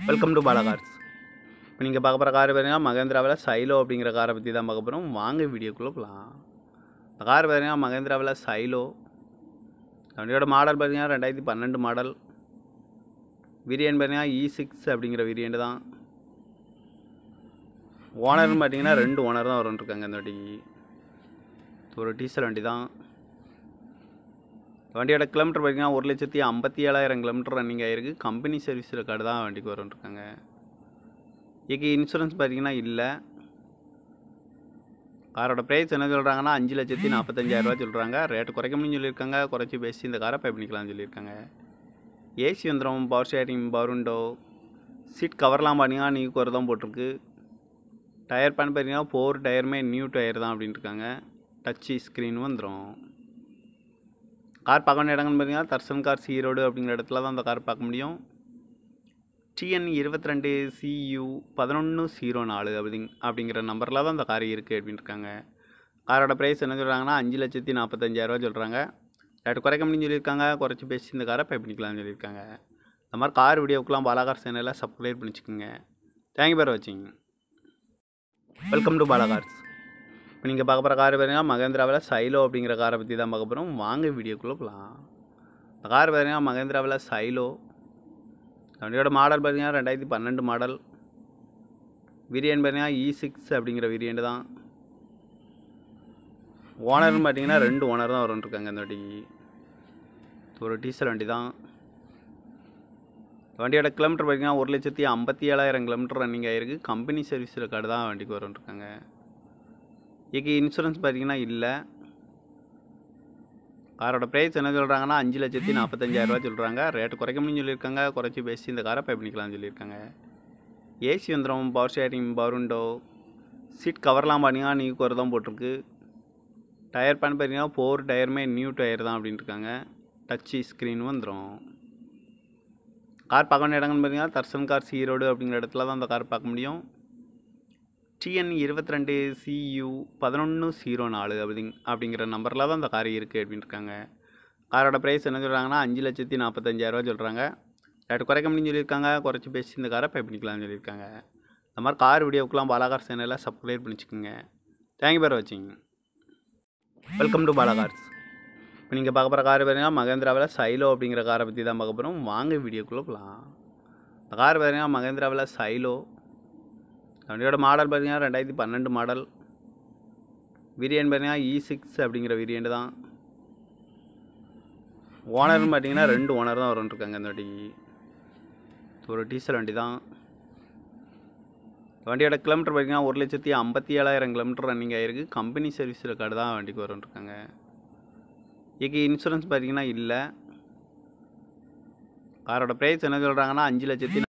welcome to Bala cars இப்போ நீங்கள் பார்க்க போகிற கார் பார்த்தீங்கன்னா மகேந்திராவில் சைலோ அப்படிங்கிற காரை பற்றி தான் பார்க்க போகிறோம் வாங்க வீடியோக்குள்ளே போகலாம் இந்த கார் பார்த்தீங்கன்னா மகேந்திராவில் சைலோ வண்டியோட மாடல் பார்த்தீங்கன்னா ரெண்டாயிரத்தி பன்னெண்டு மாடல் வேரியன்ட் பார்த்தீங்கன்னா இ சிக்ஸ் அப்படிங்கிற வேரியண்ட் தான் ஓனர்னு பார்த்தீங்கன்னா ரெண்டு ஓனர் தான் வரும்ன்ருக்காங்க இந்த வண்டிக்கு இது ஒரு டீசல் வண்டி தான் வண்டியோட கிலோமீட்டர் பார்த்தீங்கன்னா ஒரு லட்சத்தி ஐம்பத்தி ஏழாயிரம் கிலோமீட்டர் ரன்னிங் ஆகிருக்கு கம்பெனி சர்வீஸ் ரெக்கார்டு தான் வண்டிக்கு வரும்ன்ருக்காங்க இதுக்கு இன்சூரன்ஸ் பார்த்தீங்கன்னா இல்லை காரோட ப்ரைஸ் என்ன சொல்கிறாங்கன்னா அஞ்சு லட்சத்தி நாற்பத்தஞ்சாயிரரூவா சொல்கிறாங்க ரேட்டு குறைக்க முடியும்னு சொல்லியிருக்காங்க குறைச்சி பேசி இந்த காரை பை பண்ணிக்கலாம்னு சொல்லியிருக்காங்க ஏசி வந்துடும் power sharing power window seat கவர்லாம் பார்த்தீங்கன்னா நீ குறை தான் போட்டிருக்கு டயர் பேன் பார்த்தீங்கன்னா ஃபோர் டயருமே நியூ டயர் தான் அப்படின்ட்டு இருக்காங்க டச்சு ஸ்க்ரீன் வந்துடும் கார் பார்க்க வேண்டிய இடங்கள்னு பார்த்தீங்கன்னா தர்சன் கார் ஈரோடு அப்படிங்கிற இடத்துல தான் அந்த கார் பார்க்க முடியும் டிஎன் இருபத்தி ரெண்டு சியு பதினொன்று ஜீரோ நாலு அப்படிங் அப்படிங்கிற நம்பரில் தான் அந்த கார் இருக்குது அப்படின்னு இருக்காங்க காரோட ப்ரைஸ் என்ன சொல்கிறாங்கன்னா அஞ்சு லட்சத்தி நாற்பத்தஞ்சாயிரரூவா சொல்கிறாங்க ரேட்டு குறைக்க முடியும்னு சொல்லியிருக்காங்க குறைச்சி பேசி இந்த காரை பை பண்ணிக்கலாம்னு சொல்லியிருக்காங்க இந்த மாதிரி கார் வீடியோக்கெலாம் பாலாகார் சேனலில் சப்ஸ்கிரைப் பண்ணிச்சுக்கோங்க தேங்க்யூ பேர் வாட்சிங் வெல்கம் டு பாலா கார்ஸ் இப்போ நீங்கள் பார்க்க போகிற கார் பார்த்தீங்கன்னா மகேந்திராவில் சைலோ அப்படிங்கிற காரை பற்றி தான் பார்க்க போகிறோம் வாங்க வீடியோக்குள்ளே போகலாம் இந்த கார் பார்த்தீங்கன்னா மகேந்திராவில் சைலோ வண்டியோட மாடல் பார்த்தீங்கன்னா ரெண்டாயிரத்தி பன்னெண்டு மாடல் வேரியன்ட் பார்த்தீங்கன்னா இ சிக்ஸ் அப்படிங்கிற வேரியண்ட் தான் ஓனர்னு பார்த்தீங்கன்னா ரெண்டு ஓனர் தான் வரும்ன்ருக்காங்க இந்த வண்டிக்கு இது ஒரு டீசல் வண்டி தான் வண்டியோட கிலோமீட்டர் பார்த்தீங்கன்னா ஒரு லட்சத்தி ஐம்பத்தி ஏழாயிரம் கிலோமீட்டர் ரன்னிங் ஆகிருக்கு கம்பெனி சர்வீஸ் ரெக்கார்டு தான் வண்டிக்கு வரும்ன்ருக்காங்க இதுக்கு இன்சூரன்ஸ் பார்த்தீங்கன்னா இல்லை காரோட ப்ரைஸ் என்ன சொல்கிறாங்கன்னா அஞ்சு லட்சத்தி நாற்பத்தஞ்சாயிரரூவா சொல்கிறாங்க ரேட்டு குறைக்க முடியும்னு சொல்லியிருக்காங்க குறைச்சி பேசி இந்த காரை பை பண்ணிக்கலாம்னு சொல்லியிருக்காங்க ஏசி வந்துடும் power sharing power window seat கவர்லாம் பார்த்தீங்கன்னா நீ குறை தான் போட்டிருக்கு டயர் பேன் பார்த்தீங்கன்னா ஃபோர் டயருமே நியூ டயர் தான் அப்படின்ட்டு இருக்காங்க டச்சு ஸ்க்ரீன் வந்துடும் கார் பார்க்க வேண்டிய இடங்கள்னு பார்த்தீங்கன்னா தர்சன் கார் ஈரோடு அப்படிங்கிற இடத்துல தான் அந்த கார் பார்க்க முடியும் டிஎன் இருபத்தி ரெண்டு சியு பதினொன்று ஜீரோ நாலு அப்படிங் அப்படிங்கிற நம்பரில் தான் அந்த கார் இருக்குது அப்படின்னு இருக்காங்க காரோட ப்ரைஸ் என்ன சொல்கிறாங்கன்னா அஞ்சு லட்சத்தி நாற்பத்தஞ்சாயிரரூவா சொல்கிறாங்க ரேட்டு குறைக்க முடியும்னு சொல்லியிருக்காங்க குறைச்சி பேசி இந்த காரை பை பண்ணிக்கலாம்னு சொல்லியிருக்காங்க இந்த மாதிரி கார் வீடியோக்கெலாம் பாலாகார் சேனலில் சப்ஸ்கிரைப் பண்ணிச்சுக்கோங்க தேங்க்யூ பேர் வாட்சிங் வெல்கம் டு பாலா கார்ஸ் இப்போ நீங்கள் பார்க்க போகிற கார் பார்த்தீங்கன்னா மகேந்திராவில் சைலோ அப்படிங்கிற காரை பற்றி தான் பார்க்க போகிறோம் வாங்க வீடியோக்குள்ளே போகலாம் இந்த கார் பார்த்தீங்கன்னா மகேந்திராவில் சைலோ வண்டியோட மாடல் பார்த்தீங்கன்னா ரெண்டாயிரத்தி பன்னெண்டு மாடல் வேரியன்ட் பார்த்தீங்கன்னா இ சிக்ஸ் அப்படிங்கிற வேரியண்ட் தான் ஓனர்னு பார்த்தீங்கன்னா ரெண்டு ஓனர் தான் வரும்ன்ருக்காங்க இந்த வண்டிக்கு இது ஒரு டீசல் வண்டி தான் வண்டியோட கிலோமீட்டர் பார்த்தீங்கன்னா ஒரு லட்சத்தி ஐம்பத்தி ஏழாயிரம் கிலோமீட்டர் ரன்னிங் ஆகிருக்கு கம்பெனி சர்வீஸ் ரெக்கார்டு தான் வண்டிக்கு வரும்ன்ருக்காங்க இதுக்கு இன்சூரன்ஸ் பார்த்தீங்கன்னா இல்லை காரோட ப்ரைஸ் என்ன சொல்கிறாங்கன்னா அஞ்சு லட்சத்தி